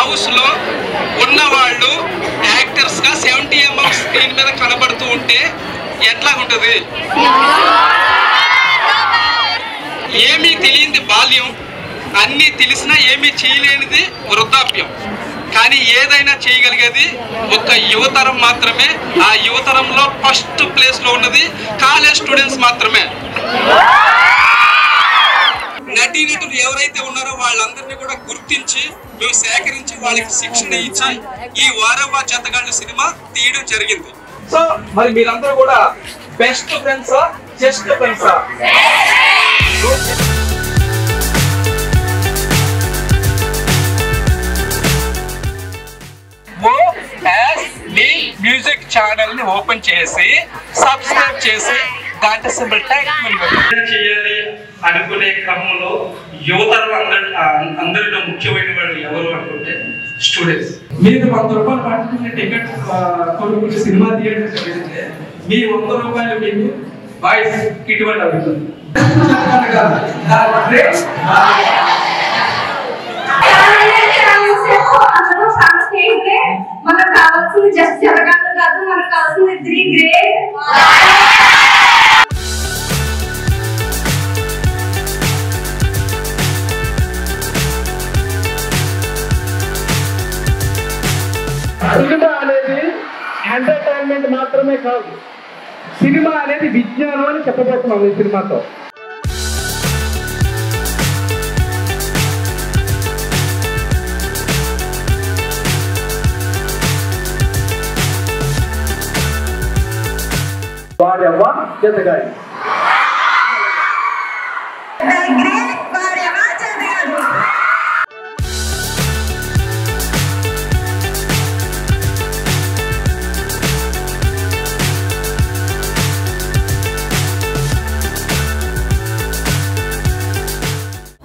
house లో ఉన్న వాళ్ళు యాక్టర్స్ గా సెవెంటీ ఎంఎం స్క్రీన్ మీద కనబడుతూ ఉంటే ఎట్లా ఉంటది ఏమీ తెలియంది బాల్యం అన్నీ తెలిసినా ఏమీ చేయలేనిది వృద్ధాప్యం కానీ ఏదైనా చేయగలిగేది ఒక యువతరం మాత్రమే ఆ యువతరంలో ఫస్ట్ ప్లేస్ లో ఉన్నది కాలేజ్ స్టూడెంట్స్ మాత్రమే నటీనటులు ఎవరైతే ఉన్నారో వాళ్ళందరినీ కూడా గుర్తించి మేము సేకరించి వాళ్ళకి శిక్షణ ఇచ్చి ఈ వారవ్వ చెత్తగాళ్ళు సినిమా తీయడం జరిగింది సో మరి మీరందరూ కూడా బెస్ట్ ఫ్రెండ్సా జస్ట్ ఫ్రెండ్సా O S D music channel ని ఓపెన్ చేసి సబ్స్క్రైబ్ చేసి గంట సింబల్ ట్యాగ్ చేయాలి అనుకునే క్రమంలో యువతరం అందరి అందరిలో ముఖ్యమైన వాళ్ళు ఎవరు అనుకుంటే స్టూడెంట్స్ మీరు వంద రూపాయలు పట్టుకునే టికెట్ కొనుక్కుని సినిమా థియేటర్ వెళ్తే మీ వంద రూపాయలు మీకు బాయ్స్ ఇటువంటి అవుతుంది మనకు కావాల్సింది జస్ట్ జరగాలి కాదు మనకు కావాల్సింది త్రీ గ్రేట్ సినిమా అనేది ఎంటర్టైన్మెంట్ మాత్రమే కాదు సినిమా అనేది విజ్ఞానం అని చెప్పబోతున్నాం ఈ సినిమాతో వాడెవ్వ జతగాడి గ్రేట్